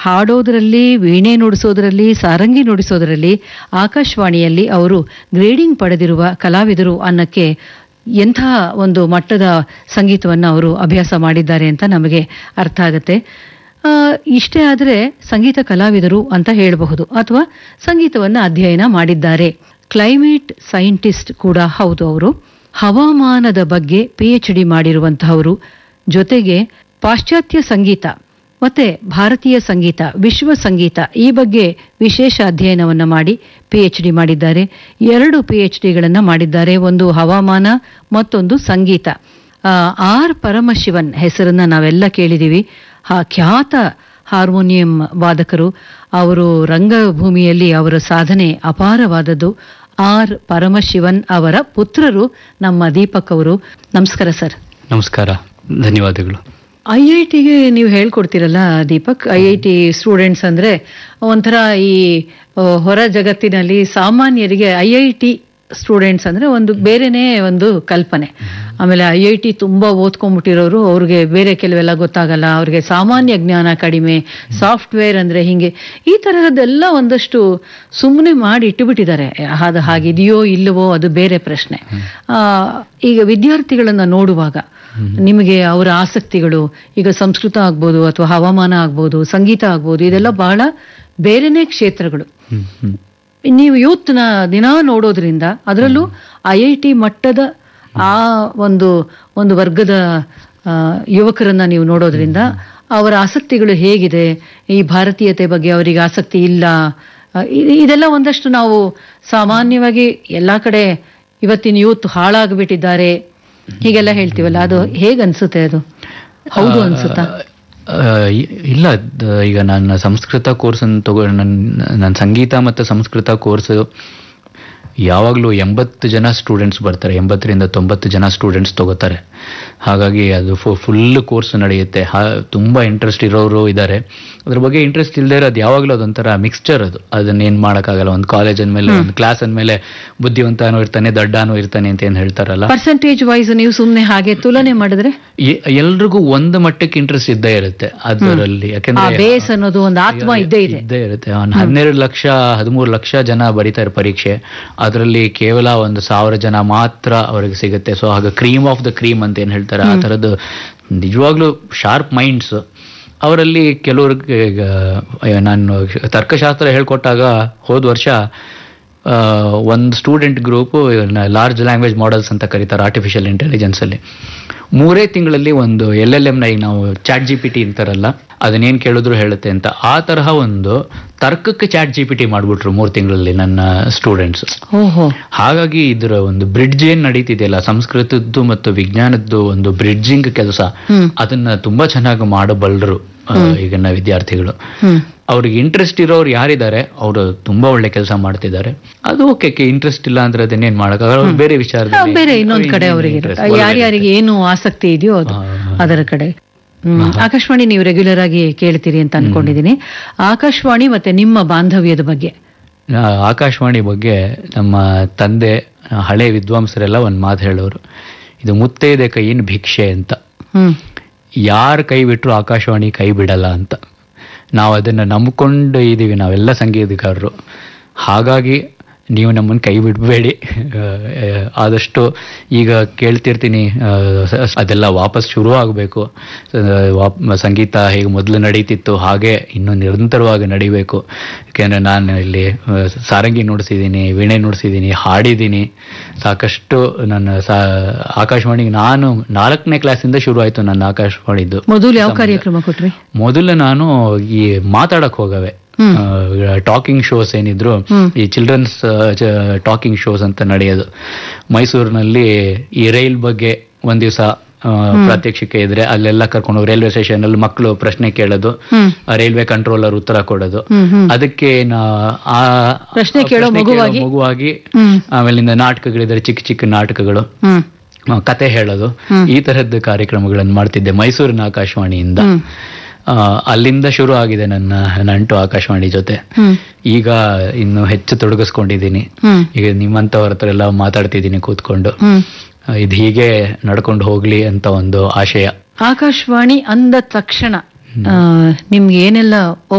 ಹಾಡೋದ್ರಲ್ಲಿ ವೀಣೆ ನುಡಿಸೋದ್ರಲ್ಲಿ ಸಾರಂಗಿ ನುಡಿಸೋದ್ರಲ್ಲಿ ಆಕಾಶವಾಣಿಯಲ್ಲಿ ಅವರು ಗ್ರೇಡಿಂಗ್ ಪಡೆದಿರುವ ಕಲಾವಿದರು ಅನ್ನಕ್ಕೆ ಎಂಥ ಒಂದು ಮಟ್ಟದ ಸಂಗೀತವನ್ನು ಅವರು ಅಭ್ಯಾಸ ಮಾಡಿದ್ದಾರೆ ಅಂತ ನಮಗೆ ಅರ್ಥ ಆಗುತ್ತೆ ಆ, ಇಷ್ಟೇ ಆದರೆ ಸಂಗೀತ ಕಲಾವಿದರು ಅಂತ ಹೇಳಬಹುದು ಅಥವಾ ಸಂಗೀತವನ್ನು ಅಧ್ಯಯನ ಮಾಡಿದ್ದಾರೆ ಕ್ಲೈಮೇಟ್ ಸೈಂಟಿಸ್ಟ್ ಕೂಡ ಹೌದು ಅವರು ಹವಾಮಾನದ ಬಗ್ಗೆ ಪಿ ಎಚ್ ಡಿ ಮಾಡಿರುವಂತಹವರು ಜೊತೆಗೆ ಪಾಶ್ಚಾತ್ಯ ಸಂಗೀತ ಮತ್ತೆ ಭಾರತೀಯ ಸಂಗೀತ ವಿಶ್ವ ಸಂಗೀತ ಈ ಬಗ್ಗೆ ವಿಶೇಷ ಅಧ್ಯಯನವನ್ನ ಮಾಡಿ ಪಿ ಎಚ್ ಡಿ ಮಾಡಿದ್ದಾರೆ ಎರಡು ಪಿ ಎಚ್ ಡಿಗಳನ್ನ ಮಾಡಿದ್ದಾರೆ ಒಂದು ಹವಾಮಾನ ಮತ್ತೊಂದು ಸಂಗೀತ ಆ, ಆರ್ ಪರಮಶಿವನ್ ಹೆಸರನ್ನ ನಾವೆಲ್ಲ ಕೇಳಿದೀವಿ ಆ ಖ್ಯಾತ ಹಾರ್ಮೋನಿಯಂ ವಾದಕರು ಅವರು ರಂಗಭೂಮಿಯಲ್ಲಿ ಅವರ ಸಾಧನೆ ಅಪಾರವಾದದ್ದು ಆರ್ ಪರಮಶಿವನ್ ಅವರ ಪುತ್ರರು ನಮ್ಮ ದೀಪಕ್ ಅವರು ನಮಸ್ಕಾರ ಸರ್ ನಮಸ್ಕಾರ ಧನ್ಯವಾದಗಳು ಐ ಐ ಟಿಗೆ ನೀವು ಹೇಳ್ಕೊಡ್ತೀರಲ್ಲ Deepak I I T students ಅಂದ್ರೆ ಒಂಥರ ಈ ಆ, ಹೊರ ಜಗತ್ತಿನಲ್ಲಿ ಸಾಮಾನ್ಯರಿಗೆ ಐ ಐ ಟಿ ಸ್ಟೂಡೆಂಟ್ಸ್ ಅಂದ್ರೆ ಒಂದು ಬೇರೆನೇ ಒಂದು ಕಲ್ಪನೆ ಆಮೇಲೆ ಐ ಐ ಟಿ ತುಂಬಾ ಓದ್ಕೊಂಡ್ಬಿಟ್ಟಿರೋರು ಅವ್ರಿಗೆ ಬೇರೆ ಕೆಲವೆಲ್ಲ ಗೊತ್ತಾಗಲ್ಲ ಅವ್ರಿಗೆ ಸಾಮಾನ್ಯ ಜ್ಞಾನ ಕಡಿಮೆ ಸಾಫ್ಟ್ವೇರ್ ಅಂದ್ರೆ ಹಿಂಗೆ ಈ ತರಹದ್ದೆಲ್ಲ ಒಂದಷ್ಟು ಸುಮ್ಮನೆ ಮಾಡಿ ಇಟ್ಟುಬಿಟ್ಟಿದ್ದಾರೆ ಅದು ಹಾಗಿದೆಯೋ ಇಲ್ಲವೋ ಅದು ಬೇರೆ ಪ್ರಶ್ನೆ ಆ, ಈಗ ವಿದ್ಯಾರ್ಥಿಗಳನ್ನ ನೋಡುವಾಗ ನಿಮಗೆ ಅವರ ಆಸಕ್ತಿಗಳು ಈಗ ಸಂಸ್ಕೃತ ಆಗ್ಬೋದು ಅಥವಾ ಹವಾಮಾನ ಆಗ್ಬೋದು ಸಂಗೀತ ಆಗ್ಬೋದು ಇದೆಲ್ಲ ಬಹಳ ಬೇರೆನೇ ಕ್ಷೇತ್ರಗಳು ಹ್ಮ್, ಹ್ಮ್. ನೀವು ಯೂತ್ನ ದಿನ ನೋಡೋದ್ರಿಂದ ಅದರಲ್ಲೂ ಐ ಐ ಟಿ ಮಟ್ಟದ ಆ ಒಂದು ಒಂದು ವರ್ಗದ ಆ, ಯುವಕರನ್ನ ನೀವು ನೋಡೋದ್ರಿಂದ ಅವರ ಆಸಕ್ತಿಗಳು ಹೇಗಿದೆ ಈ ಭಾರತೀಯತೆ ಬಗ್ಗೆ ಅವರಿಗೆ ಆಸಕ್ತಿ ಇಲ್ಲ ಆ, ಇ- ಇದೆಲ್ಲ ಒಂದಷ್ಟು ನಾವು ಸಾಮಾನ್ಯವಾಗಿ ಎಲ್ಲಾ ಕಡೆ ಇವತ್ತಿನ ಯೂತ್ ಹಾಳಾಗ್ಬಿಟ್ಟಿದ್ದಾರೆ ಹೀಗೆಲ್ಲ ಹೇಳ್ತೀವಲ್ಲ ಅದು ಹೇಗ್ ಅನ್ಸುತ್ತೆ ಅದು ಹೌದು ಅನ್ಸುತ್ತಾ ಆ, ಇ- ಇಲ್ಲ ದ- ಈಗ ನಾನು ಸಂಸ್ಕೃತ ಕೋರ್ಸ್ ತಗೋ ನನ್ನ ನನ್ನ ಸಂಗೀತ ಮತ್ತು ಸಂಸ್ಕೃತ ಕೋರ್ಸ್ ಯಾವಾಗಲೂ ಎಂಬತ್ತು ಜನ ಸ್ಟೂಡೆಂಟ್ಸ್ ಬರ್ತಾರೆ ಎಂಬತ್ತರಿಂದ ತೊಂಬತ್ತು ಜನ ಸ್ಟೂಡೆಂಟ್ಸ್ ತಗೋತಾರೆ ಹಾಗಾಗಿ ಅದು ಫುಲ್ ಕೋರ್ಸ್ ನಡೆಯುತ್ತೆ ಹಾ- ತುಂಬಾ ಇಂಟ್ರೆಸ್ಟ್ ಇರೋರು ಇದ್ದಾರೆ ಅದ್ರ ಬಗ್ಗೆ ಇಂಟ್ರೆಸ್ಟ್ ಇಲ್ಲದೆ ಇರೋದು ಯಾವಾಗಲೂ ಅದೊಂಥರ ಮಿಕ್ಸ್ಚರ್ ಅದು ಅದನ್ನ ಏನ್ ಮಾಡೋಕ್ಕಾಗಲ್ಲ ಒಂದು ಕಾಲೇಜ್ ಅಂದಮೇಲೆ ಒಂದು ಕ್ಲಾಸ್ ಅಂದಮೇಲೆ ಬುದ್ಧಿವಂತನೂ ಇರ್ತಾನೆ ದಡ್ಡನೂ ಇರ್ತಾನೆ ಅಂತ ಏನ್ ಹೇಳ್ತಾರಲ್ಲ ಪರ್ಸೆಂಟೇಜ್ ವೈಸ್ ನೀವು ಸುಮ್ನೆ ಹಾಗೆ ತುಲನೆ ಮಾಡಿದ್ರೆ ಎ- ಎಲ್ರಿಗೂ ಒಂದು ಮಟ್ಟಕ್ಕೆ ಇಂಟ್ರೆಸ್ಟ್ ಇದ್ದೇ ಇರುತ್ತೆ ಅದರಲ್ಲಿ ಆ ಯಾಕಂದ್ರೆ ಬೇಸ್ ಅನ್ನೋದು ಒಂದು ಆತ್ಮ ಇದ್ದೇ ಇದೆ ಇದ್ದೇ ಇರುತ್ತೆ ಒಂದು ಹನ್ನೆರಡು ಲಕ್ಷ ಹದಿಮೂರು ಲಕ್ಷ ಜನ ಬರೀತಾರೆ ಪರೀಕ್ಷೆ ಅದರಲ್ಲಿ ಕೇವಲ ಒಂದು ಸಾವಿರ ಜನ ಮಾತ್ರ ಅವರಿಗೆ ಸಿಗುತ್ತೆ ಸೊ ಆಗ ಕ್ರೀಮ್ ಆಫ್ ದ ಕ್ರೀಮ್ ಅಂತ ಏನ್ ಹೇಳ್ತಾರೆ ಆ ಥರದ್ದು ನಿಜವಾಗ್ಲೂ ಶಾರ್ಪ್ ಮೈಂಡ್ಸ್ ಅವರಲ್ಲಿ ಕೆಲವ್ರಿಗೆ ಈಗ ನಾನು ತರ್ಕಶಾಸ್ತ್ರ ಹೇಳ್ಕೊಟ್ಟಾಗ ಹೋದ ವರ್ಷ ಆ, ಒಂದು student group large language models ಅಂತ ಕರೀತಾರೆ ಆರ್ಟಿಫಿಷಿಯಲ್ ಇಂಟೆಲಿಜೆನ್ಸ್ ಅಲ್ಲಿ ಮೂರೇ ತಿಂಗಳಲ್ಲಿ ಒಂದು ಎಲ್ ಎಲ್ ನ ಈಗ ನಾವು ಚಾಟ್ ಜಿ ಪಿ ಟಿ ಅಂತಾರಲ್ಲ ಅದನ್ನೇನ್ ಕೇಳಿದ್ರು ಹೇಳುತ್ತೆ ಅಂತ ಆ ತರಹ ಒಂದು ತರ್ಕಕ್ಕೆ ಚಾಟ್ ಜಿ ಪಿ ಟಿ ಮಾಡ್ಬಿಟ್ರು ಮೂರು ತಿಂಗಳಲ್ಲಿ ನನ್ನ ಸ್ಟೂಡೆಂಟ್ಸ್ ಓಹೋ ಹಾಗಾಗಿ ಇದರ ಒಂದು ಬ್ರಿಡ್ಜ್ ಏನ್ ನಡೀತಿದೆಯಲ್ಲ ಸಂಸ್ಕೃತದ್ದು ಮತ್ತು ವಿಜ್ಞಾನದ್ದು ಒಂದು ಬ್ರಿಡ್ಜಿಂಗ್ ಕೆಲಸ ಹ್ಮ್. ಅದನ್ನ ತುಂಬಾ ಚೆನ್ನಾಗಿ ಮಾಡಬಲ್ಲರು ಈಗಿನ ವಿದ್ಯಾರ್ಥಿಗಳು ಹ್ಮ್ ಅವ್ರಿಗೆ ಇಂಟ್ರೆಸ್ಟ್ ಇರೋರು ಯಾರಿದ್ದಾರೆ ಅವರು ತುಂಬಾ ಒಳ್ಳೆ ಕೆಲಸ ಮಾಡ್ತಿದ್ದಾರೆ ಅದು ಓಕೆ ಇಂಟ್ರೆಸ್ಟ್ ಇಲ್ಲ ಅಂದ್ರೆ ಅದನ್ನೇನ್ ಮಾಡಕ್ಕಾಗಲ್ಲ ಅವ್ರು ಬೇರೆ ಆ, ವಿಚಾರದಲ್ಲಿ ಬೇರೆ ಇನ್ನೊಂದ್ ಕಡೆ ಅವರಿಗೆ interest, ಒಳಗಡೆ ಯಾರ್ಯಾರಿಗೆ ಏನು ಆಸಕ್ತಿ ಇದೆಯೋ ಅದು ಹಾ, ಅದರ ಕಡೆ ಹ್ಮ್. ಆಕಾಶವಾಣಿ ನೀವು ರೆಗ್ಯುಲರ್ ಆಗಿ ಕೇಳ್ತೀರಿ ಅಂತ ಅನ್ಕೊಂಡಿದೀನಿ ಆಕಾಶವಾಣಿ ಮತ್ತೆ ನಿಮ್ಮ ಬಾಂಧವ್ಯದ ಬಗ್ಗೆ ಆ, ಆಕಾಶವಾಣಿ ಬಗ್ಗೆ ನಮ್ಮ ತಂದೆ ಆ, ಹಳೆ ವಿದ್ವಾಂಸರೆಲ್ಲ ಒಂದ್ ಮಾತು ಹೇಳೋರು ಇದು ಮುತ್ತೈದೆ ಕೈಯಿನ ಭಿಕ್ಷೆ ಅಂತ ಹ್ಮ್ ಯಾರು ಕೈ ಬಿಟ್ರು ಆಕಾಶವಾಣಿ ಕೈ ಬಿಡಲ್ಲ ಅಂತ ನಾವು ಅದನ್ನ ನಂಬ್ಕೊಂಡು ಇದೀವಿ ನಾವೆಲ್ಲ ಸಂಗೀತಗಾರರು ಹಾಗಾಗಿ ನೀವು ನಮ್ಮನ್ನು ಕೈ ಬಿಡಬೇಡಿ ಆದಷ್ಟು ಈಗ ಕೇಳ್ತಿರ್ತೀನಿ ಆ, ಸ- ಅದೆಲ್ಲ ವಾಪಸ್ ಶುರು ಆಗಬೇಕು ಸಂಗೀತ ಹೇಗೆ ಮೊದಲು ನಡೀತಿತ್ತು ಹಾಗೆ ಇನ್ನೂ ನಿರಂತರವಾಗಿ ನಡಿಬೇಕು ಯಾಕೆಂದ್ರೆ ನಾನು ಇಲ್ಲಿ ಆ, ಸಾರಂಗಿ ನುಡಿಸಿದ್ದೀನಿ ವೀಣೆ ನುಡಿಸಿದ್ದೀನಿ ಹಾಡಿದ್ದೀನಿ ಸಾಕಷ್ಟು ನನ್ನ ಸಾ ಆಕಾಶವಾಣಿಗೆ ನಾನು ನಾಲ್ಕನೇ ಕ್ಲಾಸಿಂದ ಶುರು ಆಯ್ತು ನನ್ನ ಆಕಾಶವಾಣಿದ್ದು ಮೊದಲು ಯಾವ ಕಾರ್ಯಕ್ರಮ ಕೊಟ್ರಿ ಮೊದಲು ನಾನು ಈ ಮಾತಾಡಕ್ ಹೋಗವೆ ಟಾಕಿಂಗ್ ಶೋಸ್ ಏನಿದ್ರು ಹ್ಮ್. ಈ ಚಿಲ್ಡ್ರನ್ಸ್ ಟಾಕಿಂಗ್ ಶೋಸ್ ಅಂತ ನಡೆಯೋದು ಮೈಸೂರಿನಲ್ಲಿ ಈ ರೈಲ್ ಬಗ್ಗೆ ಒಂದ್ ದಿವಸ ಪ್ರಾತ್ಯಕ್ಷಿಕೆ ಇದ್ರೆ ಅಲ್ಲೆಲ್ಲ ಕರ್ಕೊಂಡು ರೈಲ್ವೆ ಸ್ಟೇಷನ್ ಅಲ್ಲಿ ಮಕ್ಕಳು ಪ್ರಶ್ನೆ ಕೇಳೋದು ಹ್ಮ್ ಆ ರೈಲ್ವೆ ಕಂಟ್ರೋಲರ್ ಉತ್ತರ ಕೊಡೋದು ಹ್ಮ್ ಹ್ಮ್ ಅದಕ್ಕೆ ನಾ- ಆ ಪ್ರಶ್ನೆ ಕೇಳೋ ಮಗುವಾಗಿ? ಮಗುವಾಗಿ ಹ್ಮ್ ಆಮೇಲಿಂದ ನಾಟಕಗಳಿದ್ದಾರೆ ಚಿಕ್ಕ ಚಿಕ್ಕ ನಾಟಕಗಳು ಹ್ಮ್ ಆ, ಕತೆ ಹೇಳೋದು ಹ್ಮ್. ಈ ತರದ್ದು ಕಾರ್ಯಕ್ರಮಗಳನ್ನು ಮಾಡ್ತಿದ್ದೆ ಮೈಸೂರಿನ ಆಕಾಶವಾಣಿಯಿಂದ ಹ್ಮ್ ಆ, ಅಲ್ಲಿಂದ ಶುರು ಆಗಿದೆ ನನ್ನ ನಂಟು ಆಕಾಶವಾಣಿ ಜೊತೆ ಹ್ಮ್ ಈಗ ಇನ್ನು ಹೆಚ್ಚು ತೊಡಗಿಸ್ಕೊಂಡಿದ್ದೀನಿ ಹ್ಮ್ ಈಗ ನಿಮ್ಮಂತವ್ರ ಹತ್ರ ಎಲ್ಲ ಮಾತಾಡ್ತಿದ್ದೀನಿ ಕೂತ್ಕೊಂಡು ಹ್ಮ್ ಆ, ಇದು ಹೀಗೆ ನಡ್ಕೊಂಡು ಹೋಗ್ಲಿ ಅಂತ ಒಂದು ಆಶಯ ಆಕಾಶವಾಣಿ ಅಂದ ತಕ್ಷಣ ಆ, ನಿಮ್ಗೆ ಏನೆಲ್ಲ